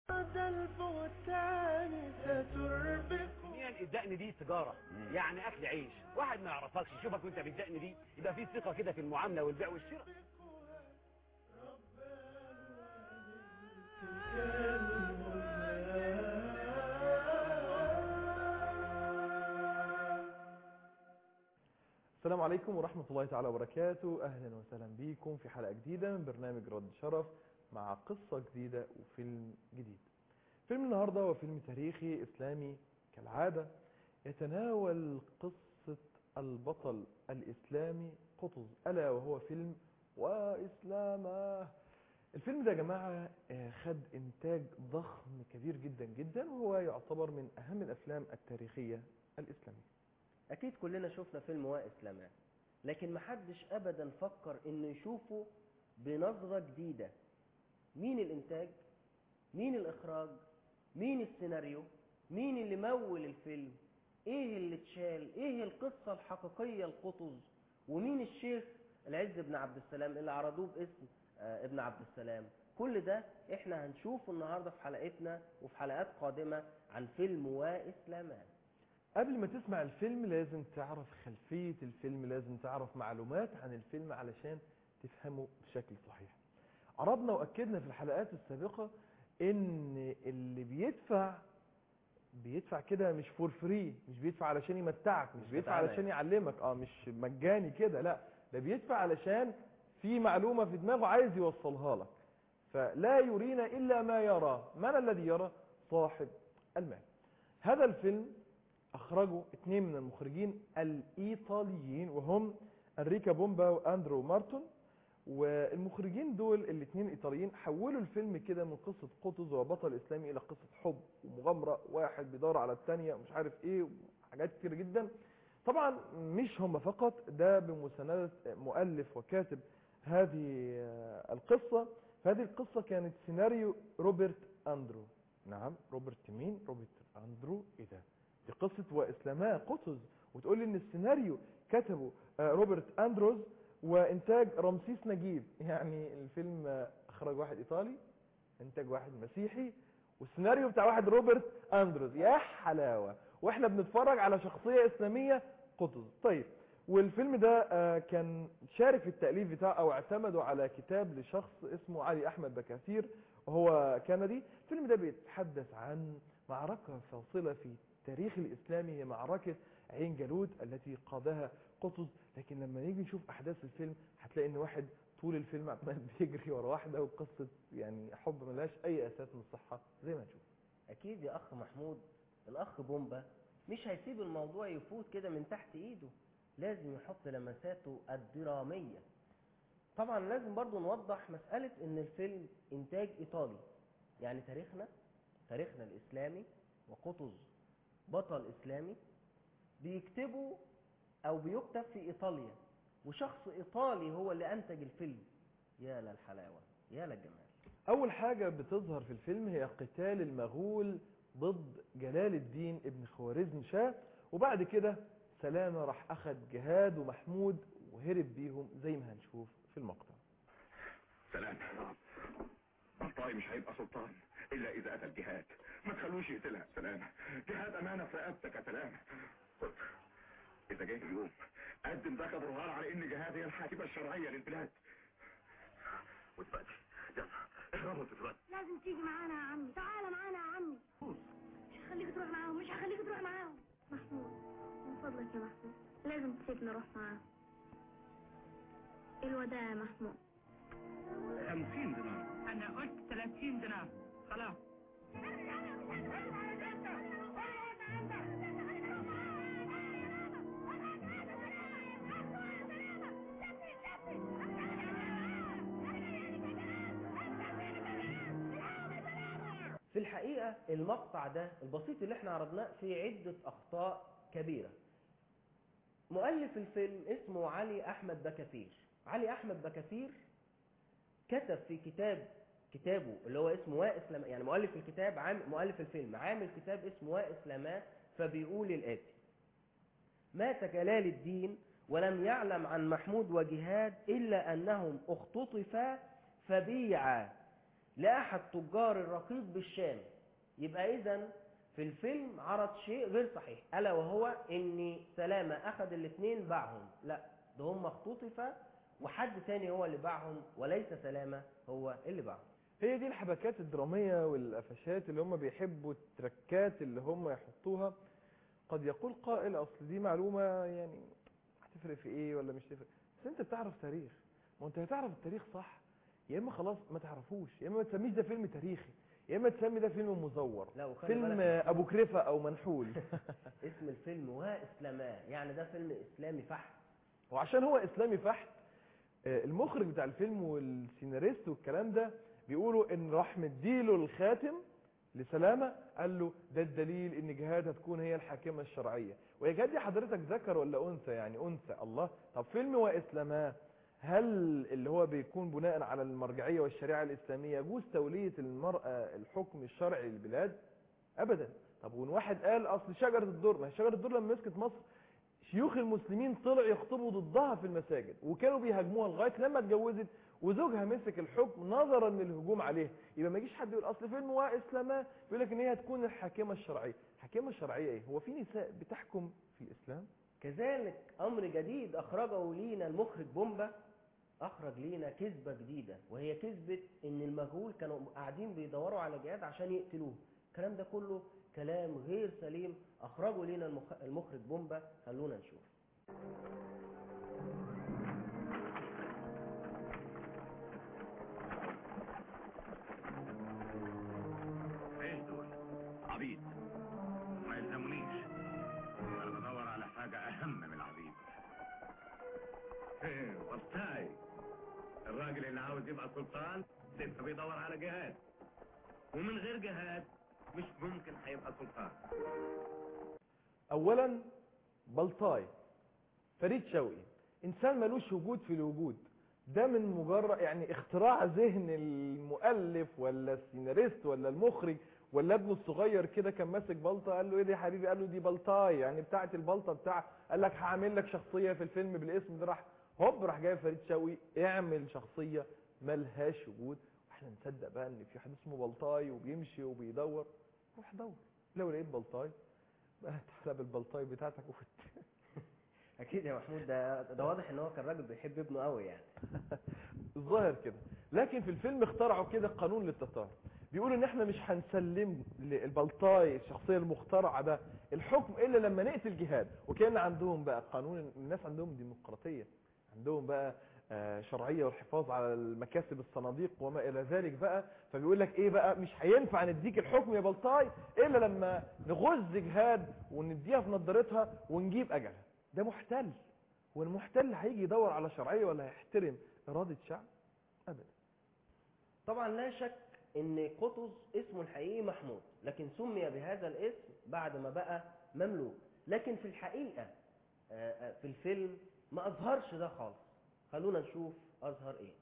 هذا البهتان ستربك يعني الدقن دي تجارة يعني اكل عيش واحد ما يعرفكش يشوفك وانت بالدقن دي يبقى في ثقة كده في المعاملة والبيع والشراء السلام عليكم ورحمة الله تعالى وبركاته أهلا وسهلا بكم في حلقة جديدة من برنامج رد شرف مع قصة جديدة وفيلم جديد فيلم النهاردة هو فيلم تاريخي إسلامي كالعادة يتناول قصة البطل الإسلامي قطز ألا وهو فيلم وإسلامه الفيلم ده يا جماعة آه، خد إنتاج ضخم كبير جدا جدا وهو يعتبر من أهم الأفلام التاريخية الإسلامية اكيد كلنا شفنا فيلم واسلامات لكن محدش ابدا فكر انه يشوفه بنظرة جديدة مين الانتاج مين الاخراج مين السيناريو مين اللي مول الفيلم ايه اللي اتشال ايه القصة الحقيقية القطز ومين الشيخ العز بن عبد السلام اللي عرضوه باسم آه، ابن عبد السلام كل ده احنا هنشوفه النهاردة في حلقتنا وفي حلقات قادمة عن فيلم واسلامات قبل ما تسمع الفيلم لازم تعرف خلفية الفيلم لازم تعرف معلومات عن الفيلم علشان تفهمه بشكل صحيح عرضنا وأكدنا في الحلقات السابقة ان اللي بيدفع بيدفع كده مش فور فري مش بيدفع علشان يمتعك مش, مش بيدفع بتعالى علشان يعلمك اه مش مجاني كده لا ده بيدفع علشان في معلومة في دماغه عايز يوصلها لك فلا يرينا إلا ما يرى من الذي يرى صاحب المال هذا الفيلم أخرجوا اثنين من المخرجين الإيطاليين وهم أنريكا بومبا وأندرو مارتون والمخرجين دول الاثنين الايطاليين حولوا الفيلم كده من قصة قطز وبطل اسلامي الى قصة حب ومغامرة واحد بيدور على الثانية ومش عارف ايه وحاجات كتير جدا طبعا مش هم فقط ده بمساندة مؤلف وكاتب هذه آه، القصة فهذه القصة كانت سيناريو روبرت اندرو نعم روبرت مين روبرت اندرو ايه ده دي قصة واسلاماه قطز وتقول لي ان السيناريو كتبه آه، روبرت اندروز وانتاج رمسيس نجيب يعني الفيلم آه، اخرج واحد ايطالي انتاج واحد مسيحي والسيناريو بتاع واحد روبرت اندروز يا حلاوة واحنا بنتفرج على شخصية اسلامية قطز طيب والفيلم ده آه، كان شارك في التأليف بتاعه او اعتمدوا على كتاب لشخص اسمه علي احمد بكاثير وهو كندي الفيلم ده بيتحدث عن معركة فاصلة في التاريخ الإسلامي هي معركة عين جالوت التي قادها قطز لكن لما نيجي نشوف أحداث الفيلم هتلاقي إن واحد طول الفيلم عمال بيجري ورا واحدة وقصة يعني حب ملهاش أي أساس من الصحة زي ما نشوف اكيد يا اخ محمود الاخ بومبا مش هيسيب الموضوع يفوت كده من تحت ايده لازم يحط لمساته الدرامية طبعا لازم برضو نوضح مسألة ان الفيلم انتاج ايطالي يعني تاريخنا تاريخنا الاسلامي وقطز بطل اسلامي بيكتبوا او بيكتب في ايطاليا وشخص ايطالي هو اللي انتج الفيلم يا للحلاوة يا للجمال أول حاجة بتظهر في الفيلم هي قتال المغول ضد جلال الدين ابن خوارزم شاه وبعد كده سلامة راح أخد جهاد ومحمود وهرب بيهم زي ما هنشوف في المقطع سلام الطائي مش هيبقى سلطان الا اذا اتى الجهاد ما تخلوش يقتلها سلام جهاد امانه في رقبتك يا سلام خد اذا جه اليوم قدم ده كبرهان على ان جهاد هي الحاكمه الشرعيه للبلاد ودلوقتي يلا اهربوا دلوقتي لازم تيجي معانا يا عمي تعالى معانا يا عمي مش هخليك تروح معاهم مش هخليك تروح معاهم محمود من فضلك يا محمود لازم تسيبني اروح معاهم الوداع يا محمود خمسين دينار انا قلت 30 دينار خلاص في الحقيقة المقطع ده البسيط اللي احنا عرضناه فيه عدة أخطاء كبيرة مؤلف الفيلم اسمه علي أحمد بكثير علي أحمد بكثير كتب في كتاب كتابه اللي هو اسمه وائسلما يعني مؤلف الكتاب عام مؤلف الفيلم عامل كتاب اسمه وائسلما فبيقول الآتي مات جلال الدين ولم يعلم عن محمود وجهاد إلا أنهم اختطفا فبيعا لأحد تجار الرقيق بالشام يبقى إذا في الفيلم عرض شيء غير صحيح ألا وهو إن سلامة أخذ الاثنين باعهم لا ده هم اختطف وحد تاني هو اللي باعهم وليس سلامة هو اللي باعهم هي دي الحبكات الدرامية والقفشات اللي هم بيحبوا التركات اللي هم يحطوها قد يقول قائل اصل دي معلومة يعني هتفرق في ايه ولا مش تفرق بس انت بتعرف تاريخ ما انت هتعرف التاريخ صح يا اما خلاص ما تعرفوش يا اما ما تسميش ده فيلم تاريخي يا اما تسمي ده فيلم مزور لا وخلي فيلم بالك ابو كريفة او منحول اسم الفيلم واسلاماه يعني ده فيلم اسلامي فحت وعشان هو اسلامي فحت آه، المخرج بتاع الفيلم والسيناريست والكلام ده بيقولوا ان راح مديله الخاتم لسلامة قال له ده الدليل ان جهاد هتكون هي الحاكمة الشرعية ويا جهاد دي حضرتك ذكر ولا انثى يعني انثى الله طب فيلم واسلاماه هل اللي هو بيكون بناء على المرجعية والشريعة الإسلامية يجوز تولية المرأة الحكم الشرعي للبلاد أبدا طب وان واحد قال أصل شجرة الدر ما هي شجرة الدر لما مسكت مصر شيوخ المسلمين طلعوا يخطبوا ضدها في المساجد وكانوا بيهاجموها لغايه لما اتجوزت وزوجها مسك الحكم نظرا للهجوم عليه يبقى ما يجيش حد يقول اصل فيلم واسلامه يقول لك ان هي هتكون الحاكمه الشرعيه الحاكمه الشرعيه ايه هو في نساء بتحكم في الاسلام كذلك امر جديد اخرجه لينا المخرج بومبا اخرج لينا كذبه جديده وهي كذبه ان المجهول كانوا قاعدين بيدوروا على جهاد عشان يقتلوه الكلام ده كله كلام غير سليم اخرجه لينا المخ- المخرج بومبا خلونا نشوف ايش دول عبيد ما يلزمونيش انا بدور على حاجة اهم من العبيد ايه وسطاي الراجل اللي عاوز يبقى سلطان لسه بيدور على جهاد ومن غير جهاد مش ممكن هيبقى سلطان اولا بلطاي فريد شوقي انسان ملوش وجود في الوجود ده من مجرد يعني اختراع ذهن المؤلف ولا السيناريست ولا المخرج ولا ابنه الصغير كده كان ماسك بلطه قال له ايه دي يا حبيبي قال له دي بلطاي يعني بتاعه البلطه بتاع قال لك هعمل لك شخصيه في الفيلم بالاسم ده راح هوب راح جايب فريد شوقي اعمل شخصيه ملهاش وجود واحنا نصدق بقى ان في واحد اسمه بلطاي وبيمشي وبيدور روح دور لو لقيت بلطاي بقى تعالى بالبلطاي بتاعتك وفت اكيد يا محمود ده ده واضح ان هو كان راجل بيحب ابنه قوي يعني الظاهر كده لكن في الفيلم اخترعوا كده قانون للتتار بيقولوا ان احنا مش هنسلم للبلطاي الشخصيه المخترعه ده الحكم الا لما نقتل جهاد وكان عندهم بقى قانون الناس عندهم ديمقراطيه عندهم بقى آه، شرعيه والحفاظ على المكاسب الصناديق وما الى ذلك بقى فبيقول لك ايه بقى مش هينفع نديك الحكم يا بلطاي الا لما نغز جهاد ونديها في نضارتها ونجيب اجلها ده محتل هو المحتل هيجي يدور على شرعيه ولا هيحترم اراده شعب ابدا طبعا لا شك ان قطز اسمه الحقيقي محمود لكن سمي بهذا الاسم بعد ما بقى مملوك لكن في الحقيقة آه، آه، في الفيلم ما اظهرش ده خالص خلونا نشوف اظهر ايه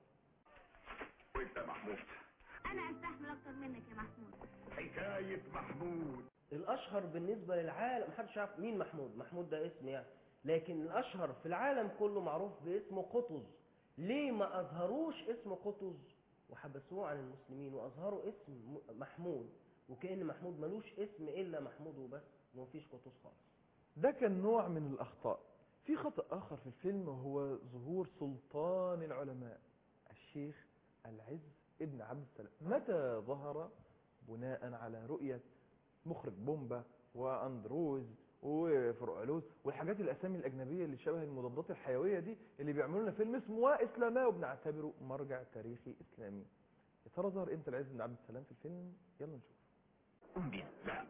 وانت محمود انا استحمل اكتر منك يا محمود حكاية محمود الاشهر بالنسبة للعالم محدش يعرف مين محمود محمود ده اسم يعني لكن الاشهر في العالم كله معروف باسمه قطز ليه ما اظهروش اسم قطز وحبسوه عن المسلمين واظهروا اسم م- محمود وكأن محمود ملوش اسم الا محمود وبس ومفيش قطز خالص ده كان نوع من الأخطاء في خطأ آخر في الفيلم هو ظهور سلطان العلماء الشيخ العز ابن عبد السلام متى ظهر بناء على رؤية مخرج بومبا وأندروز وفرقعلوز والحاجات الأسامي الأجنبية اللي شبه المضادات الحيوية دي اللي بيعملوا لنا فيلم اسمه وإسلاماه وبنعتبره مرجع تاريخي إسلامي يا ترى ظهر امتى العز بن عبد السلام في الفيلم يلا نشوف قم بينا لا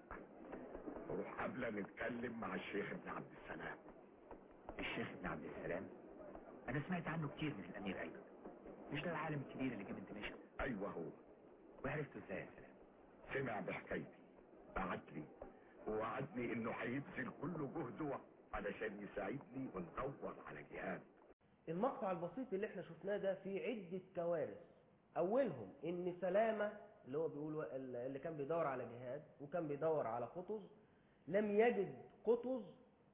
نروح قبل نتكلم مع الشيخ ابن عبد السلام الشيخ ابن عبد السلام انا سمعت عنه كتير من الامير ايمن مش ده العالم الكبير اللي جه من دمشق ايوه هو وعرفته ازاي يا سلام سمع بحكايتي بعت لي ووعدني انه هيبذل كل جهده علشان يساعدني وندور على جهاد المقطع البسيط اللي احنا شفناه ده فيه عدة كوارث اولهم ان سلامة اللي هو بيقول اللي كان بيدور على جهاد وكان بيدور على قطز لم يجد قطز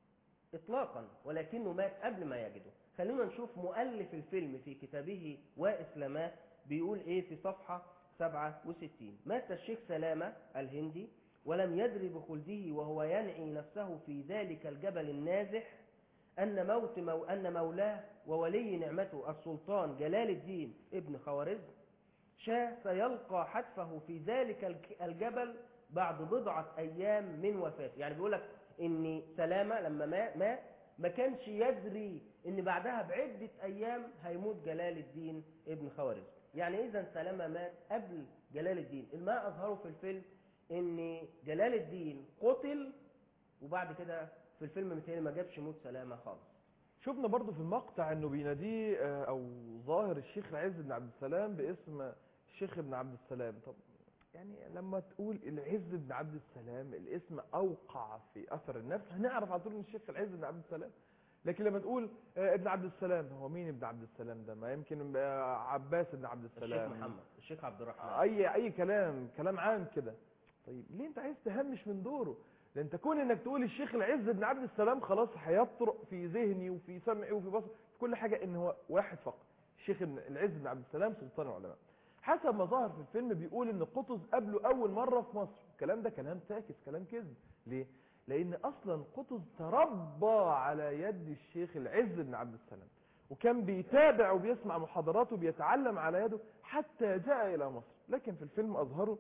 اطلاقا ولكنه مات قبل ما يجده خلونا نشوف مؤلف الفيلم في كتابه واسلاماه بيقول ايه في صفحة 67 مات الشيخ سلامة الهندي ولم يدري بخلده وهو ينعي نفسه في ذلك الجبل النازح أن موت مو أن مولاه وولي نعمته السلطان جلال الدين ابن خوارزم شاه سيلقى حتفه في ذلك الج- الجبل بعد بضعة أيام من وفاته يعني بيقول لك إن سلامة لما ما- مات ما كانش يدري إن بعدها بعدة أيام هيموت جلال الدين ابن خوارزم يعني إذا سلامة مات قبل جلال الدين ما أظهره في الفيلم إن جلال الدين قتل وبعد كده في الفيلم متهيألي ما جابش موت سلامة خالص شفنا برضو في المقطع انه بيناديه آه، او ظاهر الشيخ العز بن عبد السلام باسم الشيخ ابن عبد السلام طب يعني لما تقول العز بن عبد السلام الاسم اوقع في اثر النفس هنعرف على طول ان الشيخ العز بن عبد السلام لكن لما تقول آه، ابن عبد السلام هو مين ابن عبد السلام ده ما يمكن آه، عباس بن عبد الشيخ السلام محمد الشيخ عبد الرحمن اي اي كلام كلام عام كده طيب ليه انت عايز تهمش من دوره ده انت كون انك تقول الشيخ العز بن عبد السلام خلاص هيطرق في ذهني وفي سمعي وفي بصري في كل حاجه ان هو واحد فقط الشيخ ابن- العز بن عبد السلام سلطان العلماء حسب ما ظهر في الفيلم بيقول ان قطز قابله اول مره في مصر الكلام ده كلام ساكت كلام كذب ليه لان اصلا قطز تربى على يد الشيخ العز بن عبد السلام وكان بيتابع وبيسمع محاضراته وبيتعلم على يده حتى جاء الى مصر لكن في الفيلم اظهروا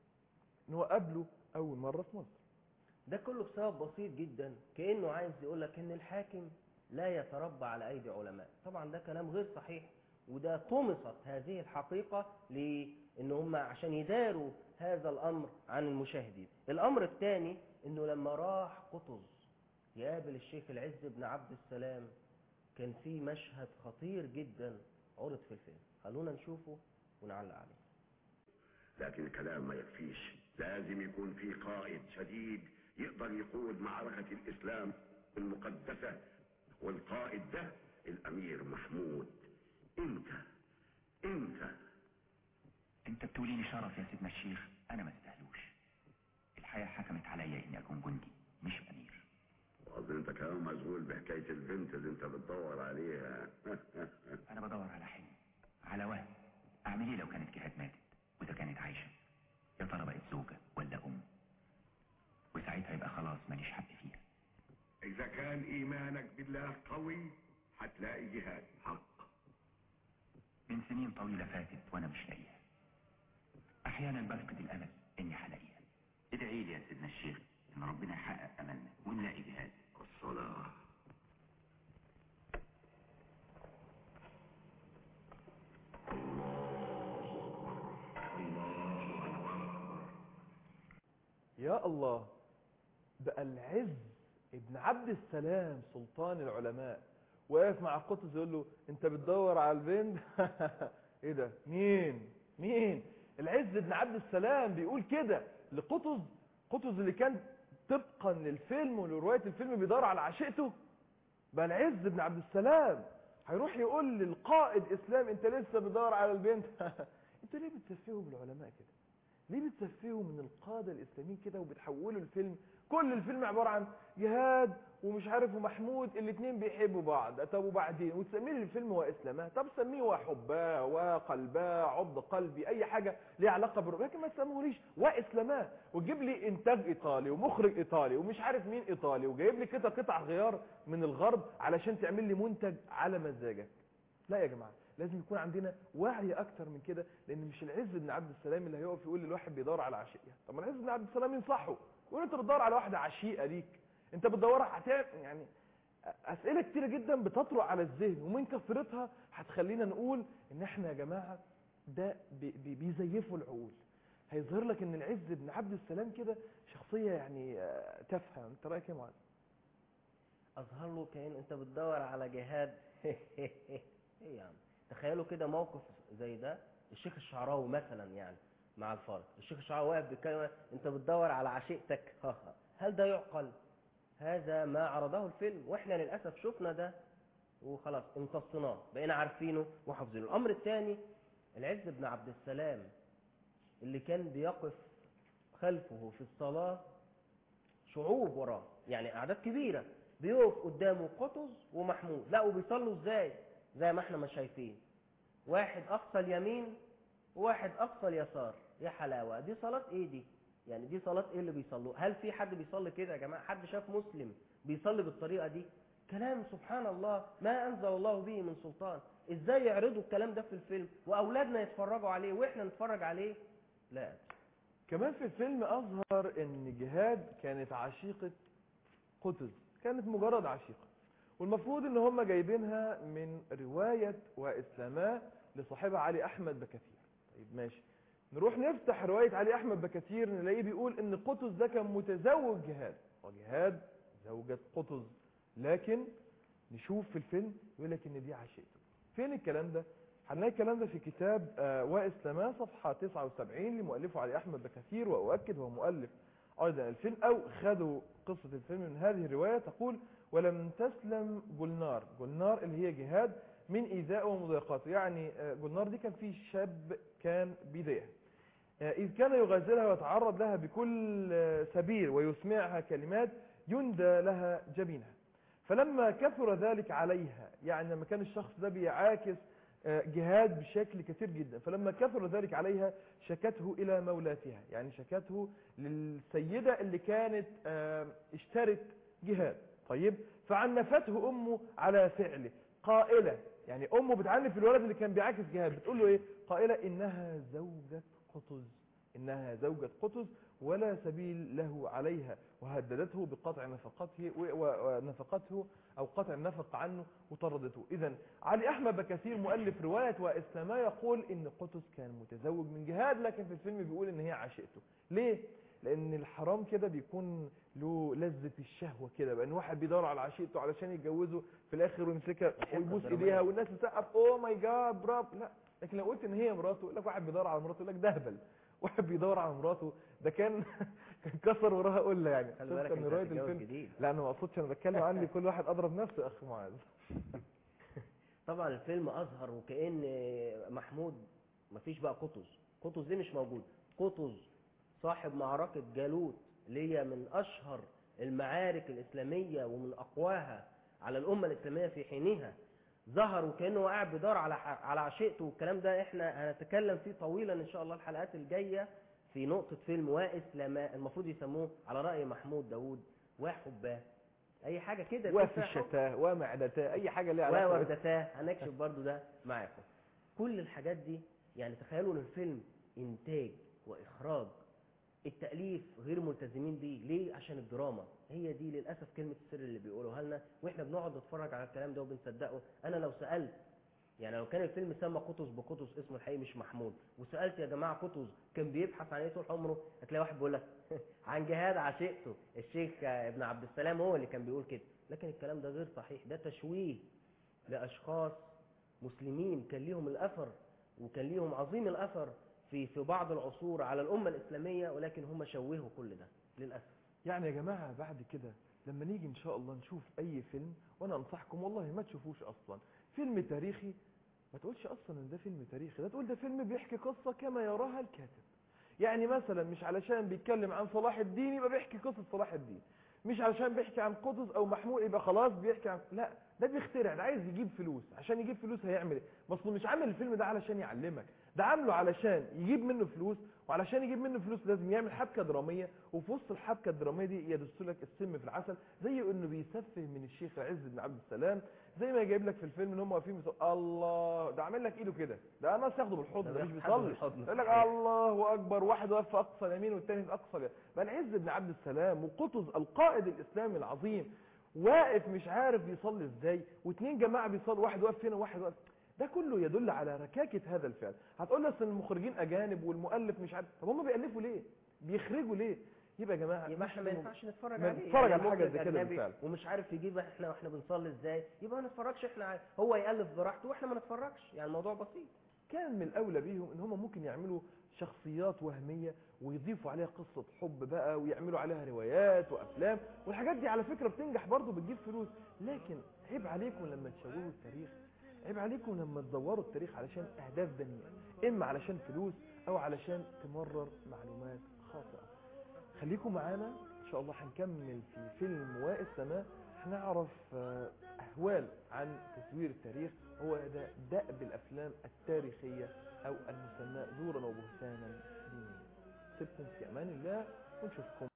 ان هو قابله اول مره في مصر ده كله بسبب بسيط جدا كأنه عايز يقول لك ان الحاكم لا يتربى على ايدي علماء طبعا ده كلام غير صحيح وده طمست هذه الحقيقة لان هم عشان يداروا هذا الامر عن المشاهدين الامر الثاني انه لما راح قطز يقابل الشيخ العز بن عبد السلام كان في مشهد خطير جدا عرض في الفيلم خلونا نشوفه ونعلق عليه لكن الكلام ما يكفيش لازم يكون في قائد شديد يقدر يقود معركة الإسلام المقدسة والقائد ده الأمير محمود انت انت انت بتقوليني شرف يا سيدنا الشيخ انا ما استاهلوش الحياة حكمت عليا اني اكون جندي مش امير وأظن انت كمان مشغول بحكاية البنت اللي انت بتدور عليها انا بدور على حلم على وهم اعمل ايه لو كانت جهاد ماتت واذا كانت عايشة يا ترى بقت زوجة ولا ام وساعتها يبقى خلاص ماليش حق فيها إذا كان إيمانك بالله قوي هتلاقي جهاد حق من سنين طويلة فاتت وانا مش لاقيها احيانا بفقد الامل اني هلاقيها ادعي لي يا سيدنا الشيخ ان ربنا يحقق املنا ونلاقي جهاد الصلاة يا الله بقى العز ابن عبد السلام سلطان العلماء واقف مع قطز يقول له انت بتدور على البنت ايه ده مين مين العز بن عبد السلام بيقول كده لقطز قطز اللي كان طبقا للفيلم ولروايه الفيلم بيدور على عشيقته بقى العز بن عبد السلام هيروح يقول للقائد اسلام انت لسه بتدور على البنت انتوا ليه بتسفهوا بالعلماء كده ليه بتسفهوا من القادة الإسلاميين كده وبتحولوا الفيلم كل الفيلم عبارة عن جهاد ومش عارف ومحمود الاثنين بيحبوا بعض طب وبعدين وتسميه الفيلم وإسلاماه طب سميه وحباه وقلباه عبد قلبي أي حاجة ليها علاقة بالروح لكن ما تسموهوليش وإسلاماه وتجيب لي إنتاج إيطالي ومخرج إيطالي ومش عارف مين إيطالي وجايب لي كده قطع غيار من الغرب علشان تعمل لي منتج على مزاجك لا يا جماعة لازم يكون عندنا وعي اكتر من كده لان مش العز بن عبد السلام اللي هيقف يقول للواحد بيدور على عشيقه طب ما العز بن عبد السلام ينصحه يقول انت بتدور على واحده عشيقه ليك انت بتدور هتعمل يعني اسئله كتيره جدا بتطرق على الذهن ومن كثرتها هتخلينا نقول ان احنا يا جماعه ده بي- بي- بيزيفوا العقول هيظهر لك ان العز بن عبد السلام كده شخصيه يعني آه، تافهه انت رايك ايه يا معاذ اظهر له كأن انت بتدور على جهاد ايه يا عم تخيلوا كده موقف زي ده الشيخ الشعراوي مثلا يعني مع الفارق الشيخ الشعراوي واقف بيتكلم انت بتدور على عشيقتك ها ها. هل ده يعقل هذا ما عرضه الفيلم واحنا للاسف شفنا ده وخلاص امتصناه بقينا عارفينه وحافظينه الامر الثاني العز بن عبد السلام اللي كان بيقف خلفه في الصلاه شعوب وراه يعني اعداد كبيره بيقف قدامه قطز ومحمود لا وبيصلوا ازاي زي ما احنا ما شايفين واحد اقصى اليمين وواحد اقصى اليسار يا حلاوه دي صلاه ايه دي يعني دي صلاه ايه اللي بيصلوه هل في حد بيصلي كده يا جماعه حد شاف مسلم بيصلي بالطريقه دي كلام سبحان الله ما انزل الله به من سلطان ازاي يعرضوا الكلام ده في الفيلم واولادنا يتفرجوا عليه واحنا نتفرج عليه لا كمان في الفيلم أظهر أن جهاد كانت عشيقة قطز كانت مجرد عشيقة والمفروض أن هم جايبينها من رواية وإسلاماه لصاحبها علي أحمد بكثير طيب ماشي نروح نفتح رواية علي أحمد بكثير نلاقيه بيقول أن قطز ده كان متزوج جهاد وجهاد زوجة قطز لكن نشوف في الفيلم يقول لك أن دي عشيقته فين الكلام ده؟ هنلاقي الكلام ده في كتاب آه، وإسلاماه صفحة 79 لمؤلفه علي أحمد بكثير وأؤكد هو مؤلف أيضا الفيلم أو خدوا قصة الفيلم من هذه الرواية تقول ولم تسلم جلنار جلنار اللي هي جهاد من إيذاء ومضايقاته يعني آه، جلنار دي كان في شاب كان بيضايقها آه، إذ كان يغازلها ويتعرض لها بكل آه، سبيل ويسمعها كلمات يندى لها جبينها فلما كثر ذلك عليها يعني لما كان الشخص ده بيعاكس آه، جهاد بشكل كثير جدا فلما كثر ذلك عليها شكته إلى مولاتها يعني شكته للسيدة اللي كانت آه، اشترت جهاد طيب فعنفته أمه على فعله قائلة يعني أمه بتعنف الولد اللي كان بيعاكس جهاد بتقول له إيه قائلة إنها زوجة قطز إنها زوجة قطز ولا سبيل له عليها وهددته بقطع نفقته و- و- ونفقته أو قطع النفق عنه وطردته إذا علي أحمد بكثير مؤلف رواية وإسلامة يقول إن قطز كان متزوج من جهاد لكن في الفيلم بيقول إن هي عشقته ليه؟ لأن الحرام كده بيكون له لذة الشهوة كده بأن واحد بيدور على عشيقته علشان يتجوزه في الآخر ويمسكها يحب ويبوس الدرامية. إيديها والناس تسقف أوه ماي جاد برافو لا لكن لو قلت إن هي مراته يقول لك واحد بيدور على مراته يقول لك ده هبل واحد بيدور على مراته ده كان كان كسر وراها قله يعني خلي شفت بالك ان انت روايه هتتجوز الفيلم جديد لا انا ما اقصدش انا بتكلم عني كل واحد اضرب نفسه يا اخ معاذ طبعا الفيلم اظهر وكأن محمود مفيش بقى قطز قطز دي مش موجود قطز صاحب معركة جالوت اللي هي من اشهر المعارك الاسلامية ومن اقواها على الامة الاسلامية في حينها ظهر وكأنه قاعد بيدور على ح- على عشيقته والكلام ده احنا هنتكلم فيه طويلا ان شاء الله الحلقات الجاية في نقطة فيلم وإسلاماء المفروض يسموه على رأي محمود داوود وحباه اي حاجة كده وفي فيها حب. الشتاء ومعدتاه اي حاجه ليها علاقه بال- ووردتاه هنكشف برضو ده معاكم كل الحاجات دي يعني تخيلوا ان الفيلم انتاج واخراج التأليف غير ملتزمين بيه ليه عشان الدراما هي دي للأسف كلمة السر اللي بيقولوها لنا واحنا بنقعد نتفرج على الكلام ده وبنصدقه انا لو سألت يعني لو كان الفيلم سمى قطز بقطز اسمه الحقيقي مش محمود وسألت يا جماعة قطز كان بيبحث عن ايه طول عمره هتلاقي واحد بيقول لك عن جهاد عشيقته الشيخ ابن عبد السلام هو اللي كان بيقول كده لكن الكلام ده غير صحيح ده تشويه لأشخاص مسلمين كان ليهم الأثر وكان ليهم عظيم الأثر في في بعض العصور على الأمة الإسلامية ولكن هم شوهوا كل ده للأسف يعني يا جماعه بعد كده لما نيجي ان شاء الله نشوف اي فيلم وانا انصحكم والله ما تشوفوش اصلا فيلم تاريخي ما تقولش اصلا ان ده فيلم تاريخي ده تقول ده فيلم بيحكي قصه كما يراها الكاتب يعني مثلا مش علشان بيتكلم عن صلاح الدين يبقى بيحكي قصه صلاح الدين مش علشان بيحكي عن قطز او محمود يبقى خلاص بيحكي عن لا ده بيخترع ده عايز يجيب فلوس عشان يجيب فلوس هيعمل ايه ما اصله مش عامل الفيلم ده علشان يعلمك ده عامله علشان يجيب منه فلوس وعلشان يجيب منه فلوس لازم يعمل حبكه دراميه وفي وسط الحبكه الدراميه دي يدس لك السم في العسل زي انه بيسفه من الشيخ عز بن عبد السلام زي ما جايب لك في الفيلم ان هم واقفين بيقولوا الله ده عامل لك ايده كده ده انا ياخده بالحضن ده ده مش بياخد حد بيصلي بالحضن. يقول لك الله اكبر واحد واقف في اقصى اليمين والتاني في اقصى اليمين بل عز بن عبد السلام وقطز القائد الاسلامي العظيم واقف مش عارف بيصلي ازاي واثنين جماعه بيصلوا واحد واقف هنا وواحد واقف ده كله يدل على ركاكه هذا الفعل هتقول لي اصل المخرجين اجانب والمؤلف مش عارف طب هم بيالفوا ليه بيخرجوا ليه يبقى يا جماعه يبقى مش احنا ما إنه- ينفعش نتفرج ما عليه نتفرج يعني على حاجة المخرج زي كده أجنبي بالفعل. ومش عارف يجيب احنا واحنا بنصلي ازاي يبقى ما نتفرجش احنا عليه. هو يألف براحته واحنا ما نتفرجش يعني الموضوع بسيط كان من الاولى بيهم ان هم ممكن يعملوا شخصيات وهميه ويضيفوا عليها قصه حب بقى ويعملوا عليها روايات وافلام والحاجات دي على فكره بتنجح برضه بتجيب فلوس لكن عيب عليكم لما تشوهوا التاريخ عيب عليكم لما تدوروا التاريخ علشان اهداف دنيئه اما علشان فلوس او علشان تمرر معلومات خاطئه خليكم معانا ان شاء الله هنكمل في فيلم واء السماء هنعرف آه، اهوال عن تزوير التاريخ هو ده دأب الافلام التاريخيه أو المسمى زورا وبهتانا دينيا سيبكم في أمان الله ونشوفكم